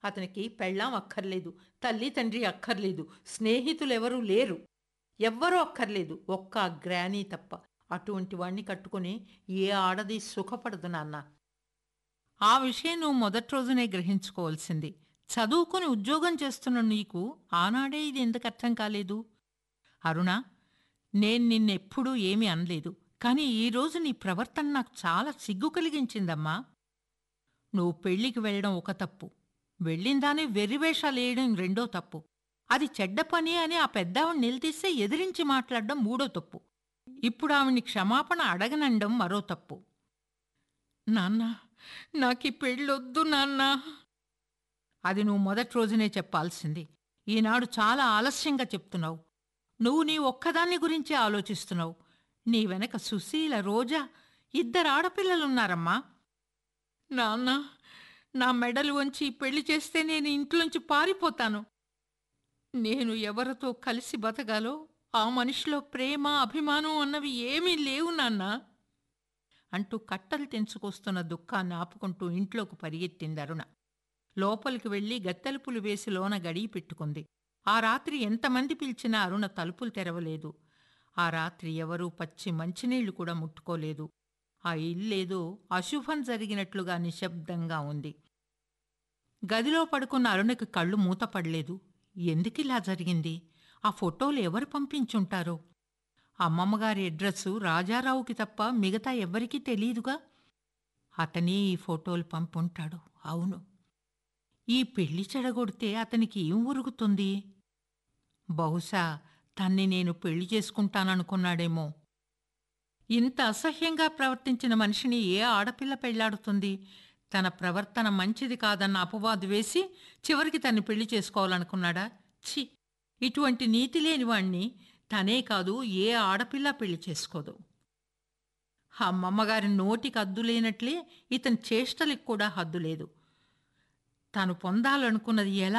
అతనికి పెళ్ళాం అక్కర్లేదు తల్లి తండ్రి అక్కర్లేదు స్నేహితులెవరూ లేరు ఎవ్వరూ అక్కర్లేదు ఒక్క గ్రానీ తప్ప అటువంటి వాణ్ణి కట్టుకుని ఏ ఆడది సుఖపడదు నాన్న ఆ విషయం నువ్వు మొదటి రోజునే గ్రహించుకోవాల్సింది చదువుకుని ఉద్యోగం చేస్తున్న నీకు ఆనాడే ఇది ఎందుకు అర్థం కాలేదు అరుణ నేను నిన్నెప్పుడూ ఏమీ అనలేదు కానీ ఈరోజు నీ ప్రవర్తన నాకు చాలా సిగ్గు కలిగించిందమ్మా నువ్వు పెళ్లికి వెళ్ళడం ఒక తప్పు వెళ్ళిందానే వెర్రివేషాలేయడం రెండో తప్పు అది చెడ్డ పని అని ఆ పెద్దావిని నిలదీస్తే ఎదిరించి మాట్లాడడం మూడో తప్పు ఇప్పుడు ఆవిడ్ని క్షమాపణ అడగనండం మరో తప్పు నాన్న నాకీ పెళ్ళొద్దు నాన్న అది నువ్వు మొదటి రోజునే చెప్పాల్సింది ఈనాడు చాలా ఆలస్యంగా చెప్తున్నావు నువ్వు నీ ఒక్కదాన్ని గురించి ఆలోచిస్తున్నావు నీ వెనక సుశీల రోజా ఇద్దరు ఆడపిల్లలున్నారమ్మా నాన్న నా మెడలు వంచి పెళ్లి చేస్తే నేను ఇంట్లోంచి పారిపోతాను నేను ఎవరితో కలిసి బతకాలో ఆ మనిషిలో ప్రేమ అభిమానం అన్నవి ఏమీ లేవు నాన్న అంటూ కట్టలు తెంచుకొస్తున్న దుఃఖాన్ని ఆపుకుంటూ ఇంట్లోకి పరిగెత్తింది అరుణ లోపలికి వెళ్ళి గత్తెలుపులు వేసి లోన గడియ పెట్టుకుంది ఆ రాత్రి ఎంతమంది పిలిచినా అరుణ తలుపులు తెరవలేదు ఆ రాత్రి ఎవరూ పచ్చి మంచినీళ్లు కూడా ముట్టుకోలేదు ఆ ఇల్లేదో అశుభం జరిగినట్లుగా నిశ్శబ్దంగా ఉంది గదిలో పడుకున్న అరుణకి కళ్ళు మూతపడలేదు ఎందుకిలా జరిగింది ఆ ఫోటోలు ఎవరు పంపించుంటారో అమ్మమ్మగారి అడ్రస్సు రాజారావుకి తప్ప మిగతా ఎవ్వరికీ తెలీదుగా అతనే ఈ ఫోటోలు పంపుంటాడు అవును ఈ పెళ్లి చెడగొడితే అతనికి ఏం ఉరుగుతుంది బహుశా తన్ని నేను పెళ్లి చేసుకుంటాననుకున్నాడేమో ఇంత అసహ్యంగా ప్రవర్తించిన మనిషిని ఏ ఆడపిల్ల పెళ్లాడుతుంది తన ప్రవర్తన మంచిది కాదన్న అపవాదు వేసి చివరికి తన్ని పెళ్లి చేసుకోవాలనుకున్నాడా ఛీ ఇటువంటి నీతి లేని వాణ్ణి తనే కాదు ఏ ఆడపిల్ల పెళ్లి చేసుకోదు అమ్మమ్మగారి నోటికి హద్దు లేనట్లే ఇతని చేష్టలకు కూడా హద్దు లేదు తాను పొందాలనుకున్నది ఎలా